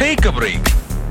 Take a break.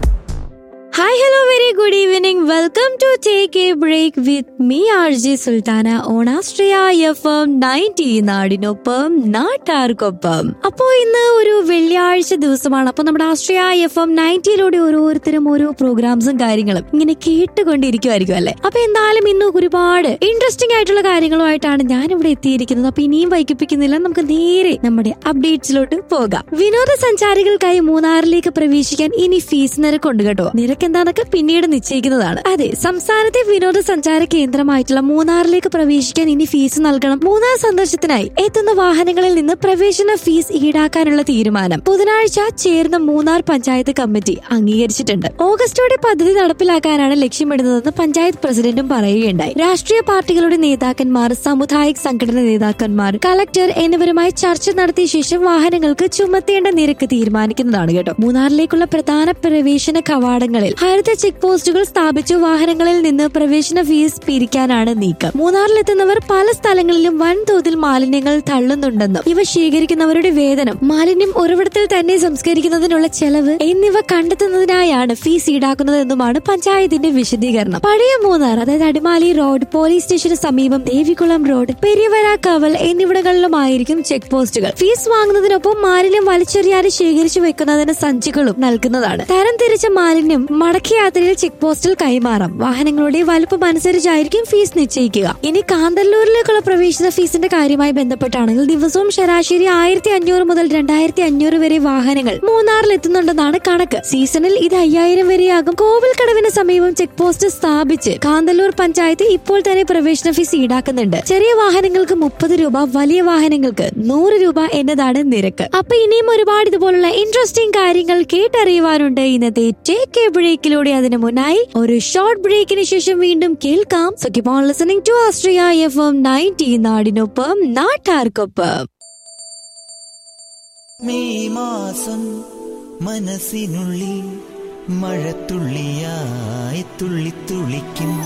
Hi hello very good evening welcome to take a break with me R G Sultana on Astria F M ninety നാടിനൊപ്പം നാട്ടാർക്കൊപ്പം അപ്പോ ഇന്ന് ഒരു വെള്ളിയാഴ്ച ദിവസമാണ് അപ്പൊ നമ്മുടെ ആസ്ട്രിയ എഫ് എം നയൻറ്റിയിലൂടെ ഓരോരുത്തരും ഓരോ പ്രോഗ്രാംസും കാര്യങ്ങളും ഇങ്ങനെ കേട്ടുകൊണ്ടിരിക്കുമായിരിക്കും അല്ലെ അപ്പൊ എന്തായാലും ഇന്ന് ഒരുപാട് ഇൻട്രസ്റ്റിംഗ് ആയിട്ടുള്ള കാര്യങ്ങളുമായിട്ടാണ് ഞാൻ ഇവിടെ എത്തിയിരിക്കുന്നത് അപ്പൊ ഇനിയും വൈകിപ്പിക്കുന്നില്ല നമുക്ക് നേരെ നമ്മുടെ അപ്ഡേറ്റ്സിലോട്ട് പോകാം വിനോദസഞ്ചാരികൾക്കായി മൂന്നാറിലേക്ക് പ്രവേശിക്കാൻ ഇനി ഫീസ് നിരക്കുണ്ട് കേട്ടോ നിരക്ക് എന്താണെന്നൊക്കെ പിന്നീട് നിശ്ചയിക്കുന്നതാണ് അതെ സംസ്ഥാനത്തെ വിനോദസഞ്ചാര കേന്ദ്രമായിട്ടുള്ള മൂന്നാറിലേക്ക് പ്രവേശിക്കാൻ ഇനി ഫീസ് നൽകണം മൂന്നാർ സന്ദർശനത്തിനായി എത്തുന്ന വാഹനങ്ങളിൽ നിന്ന് പ്രവേശന ഫീസ് ഈടാക്കാനുള്ള തീരുമാനം ബുധനാഴ്ച ചേർന്ന മൂന്നാർ പഞ്ചായത്ത് കമ്മിറ്റി അംഗീകരിച്ചിട്ടുണ്ട് ഓഗസ്റ്റോടെ പദ്ധതി നടപ്പിലാക്കാനാണ് ലക്ഷ്യമിടുന്നതെന്ന് പഞ്ചായത്ത് പ്രസിഡന്റും പറയുകയുണ്ടായി രാഷ്ട്രീയ പാർട്ടികളുടെ നേതാക്കന്മാർ സാമുദായിക് സംഘടന നേതാക്കന്മാർ കളക്ടർ എന്നിവരുമായി ചർച്ച നടത്തിയ ശേഷം വാഹനങ്ങൾക്ക് ചുമത്തേണ്ട നിരക്ക് തീരുമാനിക്കുന്നതാണ് കേട്ടോ മൂന്നാറിലേക്കുള്ള പ്രധാന പ്രവേശന കവാടങ്ങളിൽ ഹരിത ചെക്ക് പോസ്റ്റുകൾ സ്ഥാപിച്ചു വാഹനങ്ങളിൽ നിന്ന് പ്രവേശന ഫീസ് പിരിക്കാനാണ് നീക്കം മൂന്നാറിലെത്തുന്നവർ പല സ്ഥലങ്ങളിലും വൻതോതിൽ മാലിന്യങ്ങൾ തള്ളുന്നുണ്ടെന്നും ഇവ ശേഖരിക്കുന്നവരുടെ വേതനം മാലിന്യം ഉറവിടത്തിൽ തന്നെ സംസ്കരിക്കുന്നതിനുള്ള ചെലവ് എന്നിവ കണ്ടെത്തുന്നതിനായാണ് ഫീസ് ഈടാക്കുന്നതെന്നുമാണ് പഞ്ചായത്തിന്റെ വിശദീകരണം പഴയ മൂന്നാർ അതായത് അടിമാലി റോഡ് പോലീസ് സ്റ്റേഷന് സമീപം ദേവികുളം റോഡ് പെരിയവര കവൽ എന്നിവിടങ്ങളിലുമായിരിക്കും ചെക്ക് പോസ്റ്റുകൾ ഫീസ് വാങ്ങുന്നതിനൊപ്പം മാലിന്യം വലിച്ചെറിയാതെ ശേഖരിച്ചു വെക്കുന്നതിന് സഞ്ചികളും നൽകുന്നതാണ് തരം തിരിച്ച മാലിന്യം മടക്കി യാത്രയിൽ ചെക്ക് പോസ്റ്റിൽ കൈമാറാം വാഹനങ്ങളുടെ വലുപ്പം അനുസരിച്ചായിരിക്കും ഫീസ് നിശ്ചയിക്കുക ഇനി കാന്തല്ലൂരിലേക്കുള്ള പ്രവേശന ഫീസിന്റെ കാര്യമായി ബന്ധപ്പെട്ടാണെങ്കിൽ ദിവസവും ശരാശരി ആയിരത്തി അഞ്ഞൂറ് മുതൽ രണ്ടായിരത്തി അഞ്ഞൂറ് വരെ വാഹനങ്ങൾ മൂന്നാറിൽ എത്തുന്നുണ്ടെന്നാണ് കണക്ക് സീസണിൽ ഇത് അയ്യായിരം വരെയാകും കോവിൽ കടവിന് സമീപം ചെക്ക് പോസ്റ്റ് സ്ഥാപിച്ച് കാന്തല്ലൂർ പഞ്ചായത്ത് ഇപ്പോൾ തന്നെ പ്രവേശന ഫീസ് ഈടാക്കുന്നുണ്ട് ചെറിയ വാഹനങ്ങൾക്ക് മുപ്പത് രൂപ വലിയ വാഹനങ്ങൾക്ക് നൂറ് രൂപ എന്നതാണ് നിരക്ക് അപ്പൊ ഇനിയും ഒരുപാട് ഇതുപോലുള്ള ഇൻട്രസ്റ്റിംഗ് കാര്യങ്ങൾ കേട്ടറിയുവാനുണ്ട് ഇന്നത്തെ ടേക്ക് എ ബ്രേക്കിലൂടെ അതിന് മുന്നായി ഒരു ഷോർട്ട് ബ്രേക്കിന് ശേഷം വീണ്ടും കേൾക്കാം so keep on listening to Astria F M ninety നാടിനൊപ്പം നാട്ടാർക്കൊപ്പം മെയ് മാസം മനസ്സിനുള്ളിൽ മഴത്തുള്ളിയായി തുള്ളിത്തുള്ളിക്കും